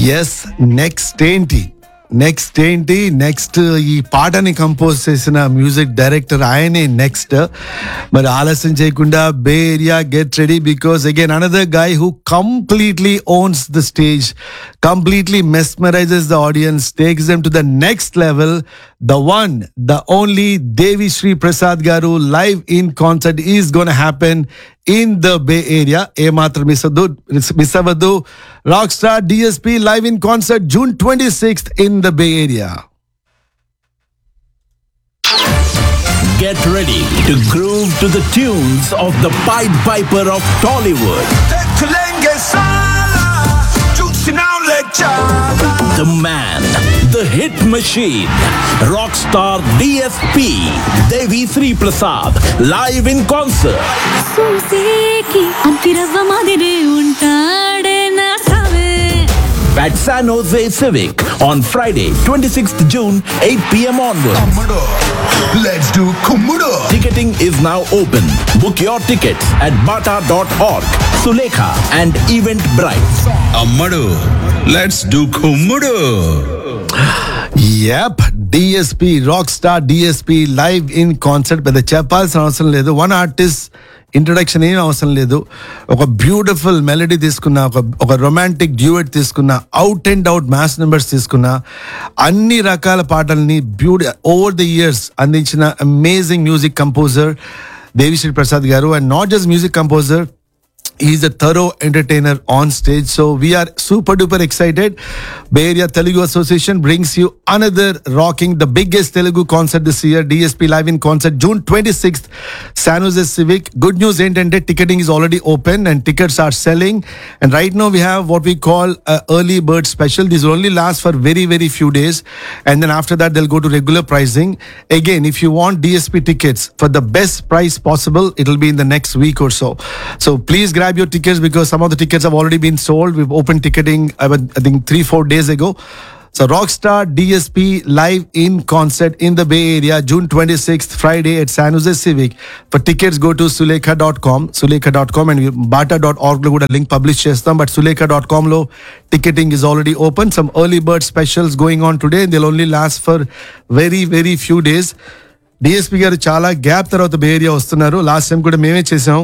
Yes next ఏంటి next ఏంటి next ఈ పాటని కంపోజ్ చేసిన మ్యూజిక్ డైరెక్టర్ ఆయనే నెక్స్ట్ మరి ఆలస్యం చేయకుండా Bay Area get ready because again another guy who completely owns the stage completely mesmerises the audience takes them to the next level the one the only Devi Sri Prasad garu live in concert is gonna happen in the Bay Area ఏ మాత్రం miss అవ్వద్దు miss అవ్వద్దు rock star DSP live in concert June twenty sixth in the Bay Area Get ready to groove to the tunes of the Pied Piper of Tollywood, Tulenge Sala, Juicy now let chala. the man, the hit machine, rockstar DSP, Devi Sri Prasad, live in concert. చూసేకి అంతిరవ్వ మాదిరి ఉంటాడే నా సావే at San Jose Civic on Friday, 26th June, 8 p.m. onwards. Kummudo, let's do Kummudo. Ticketing is now open. Book your tickets at bata.org, Sulekha and Eventbrite. అమ్మడు let's do కుమ్ముడు yup DSP rock star DSP live in concert పెద్ద చెప్పాల్సిన అవసరం లేదు one artist introduction ఏం అవసరం లేదు ఒక బ్యూటిఫుల్ మెలడీ తీసుకున్న ఒక ఒక రొమాంటిక్ డ్యూయట్ తీసుకున్న out and out mass numbers తీసుకున్న అన్ని రకాల పాటల్ని బ్యూటి ఓవర్ ద ఇయర్స్ అందించిన amazing music composer Devi Sri Prasad garu and not just music composer He's a thorough entertainer on stage. So we are super duper excited. Bay Area Telugu Association brings you another rocking the biggest Telugu concert this year. DSP Live in concert June 26th, San Jose Civic. Good news ఏంటంటే ticketing is already open and tickets are selling. And right now we have what we call a early bird special. This will only last for very very few days, and then after that they'll go to regular pricing. Again, if you want DSP tickets for the best price possible, it'll be in the next week or so. So please grab your tickets because some of the tickets have already been sold. We've opened ticketing, I would- I think, three, four days ago. So Rockstar DSP live in concert in the Bay Area, June 26th, Friday at San Jose Civic. For tickets, go to sulekha.com, sulekha.com and bata.org లో కూడా link publish చేస్తాం but sulekha.com లో ticketing is already open some early bird specials going on today till only last for very very few days DSP garu చాలా gap తర్వాత Bay Area వస్తున్నారు last time కూడా మేమే చేసాం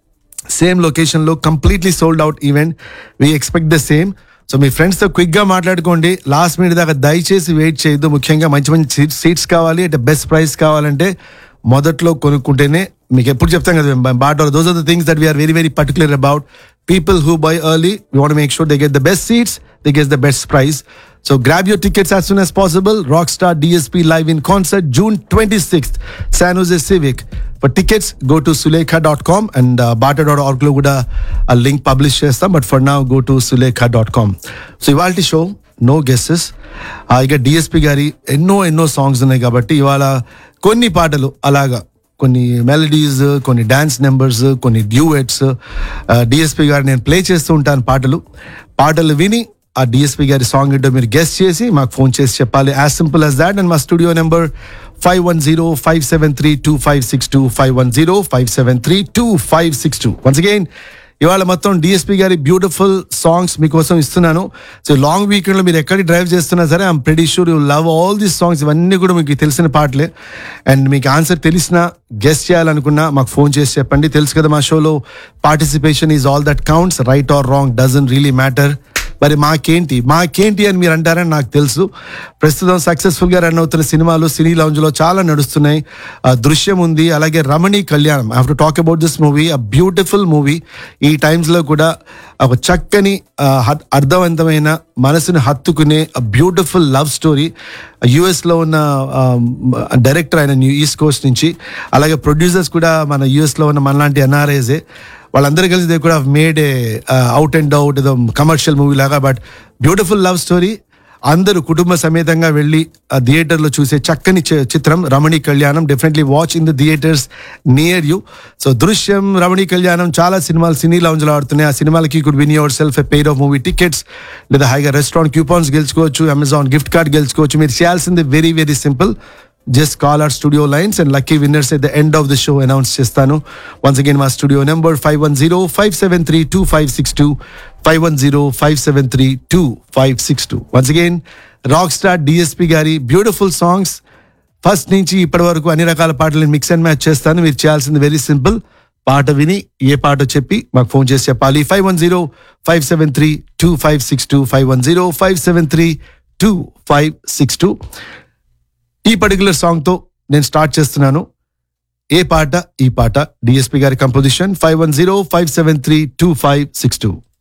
సేమ్ లొకేషన్లో completely sold out event we expect the same so మీ ఫ్రెండ్స్తో క్విక్గా మాట్లాడుకోండి లాస్ట్ మినిట్ దాకా దయచేసి వెయిట్ చేయొద్దు ముఖ్యంగా మంచి మంచి సీట్స్ కావాలి అంటే బెస్ట్ ప్రైస్ కావాలంటే మొదట్లో కొనుక్కుంటేనే మీకు ఎప్పుడు చెప్తాం కదా but those are the things that we're very very particular about people who buy early we want make sure they get the best seats they get the best price So grab your tickets as soon as possible. Rockstar DSP live in concert June 26th, San Jose Civic. For tickets, go to sulekha.com and uh, bata.org లో కూడా ఆ link publish చేస్తాం but for now go to సులేఖ.com so ఇవాళ show no guesses ఇక DSP గారి ఎన్నో ఎన్నో సాంగ్స్ ఉన్నాయి కాబట్టి ఇవాళ కొన్ని పాటలు అలాగా కొన్ని మెలడీస్ కొన్ని డాన్స్ నెంబర్స్ కొన్ని డ్యూయెట్స్ డిఎస్పి గారు నేను ప్లే చేస్తూ ఉంటాను పాటలు పాటలు విని ఆ డిఎస్పీ గారి సాంగ్ ఏంటో మీరు గెస్ట్ చేసి మాకు ఫోన్ చేసి చెప్పాలి as simple as that and మా studio number five one zero five seven three two five six two five one zero five seven three two five six two once again ఇవాళ మొత్తం DSP గారి beautiful songs మీకోసం ఇస్తున్నాను so long weekend లో మీరు ఎక్కడికి drive చేస్తున్నా సరే I'm pretty sure you love all these songs ఇవన్నీ కూడా మీకు తెలిసిన పాటలే అండ్ మీకు ఆన్సర్ తెలిసినా గెస్ట్ చేయాలనుకున్నా మాకు ఫోన్ చేసి చెప్పండి తెలుసు కదా మా షోలో participation is all that counts right or wrong doesn't really matter మరి మాకేంటి మాకేంటి అని మీరు అంటారని నాకు తెలుసు ప్రస్తుతం సక్సెస్ఫుల్ గా రన్ అవుతున్న సినిమాలు సినీ లాంజ్ లో చాలా నడుస్తున్నాయి ఆ, దృశ్యం ఉంది అలాగే Ramani Kalyanam I have to talk about this movie a beautiful movie ఈ టైమ్స్ లో కూడా ఒక చక్కని ఆ, హ- అర్థవంతమైన మనసుని హత్తుకునే బ్యూటిఫుల్ లవ్ స్టోరీ యుఎస్ లో ఉన్న డైరెక్టర్ ఆయన న్యూ ఈస్ట్ కోస్ట్ నుంచి అలాగే ప్రొడ్యూసర్స్ కూడా మన యుఎస్ లో ఉన్న మనలాంటి ఎన్ఆర్ఐజే వాళ్ళందరూ కలిసి దే కూడా made a out and out ఏదో కమర్షియల్ మూవీ లాగా బట్ బ్యూటిఫుల్ లవ్ స్టోరీ అందరూ కుటుంబ సమేతంగా వెళ్ళి ఆ థియేటర్లో చూసే చక్కని చి- చిత్రం Ramani Kalyanam definitely watch in the theatres near you so దృశ్యం రమణి కళ్యాణం చాలా సినిమాలు సినీ లాంజ్లో ఆడుతున్నాయి ఆ సినిమాలకి could win yourself a pair of movie tickets లేదా హైగా రెస్టారెంట్ క్యూపాన్స్ గెలుచుకోవచ్చు అమెజాన్ గిఫ్ట్ కార్డ్ గెలుచుకోవచ్చు మీరు చేయాల్సింది very very simple just call our studio lines and lucky winners at the end of the show announce చేస్తాను once again మా studio number five one zero five seven three two five six two five one zero five seven three two five six two once again rock star DSP గారి beautiful songs first నుంచి ఇప్పటి వరకు అన్ని రకాల పాటలను mix and match చేస్తాను మీరు చేయాల్సింది వెరీ సింపుల్ పాట విని ఏ పాట చెప్పి మాకు ఫోన్ చేసి చెప్పాలి five one zero five seven three two five six two five one zero five seven three two five six two ఈ పర్టికులర్ సాంగ్తో నేను స్టార్ట్ చేస్తున్నాను ఏ పాట ఈ పాట డిఎస్పి గారి composition five one zero five seven three two five six two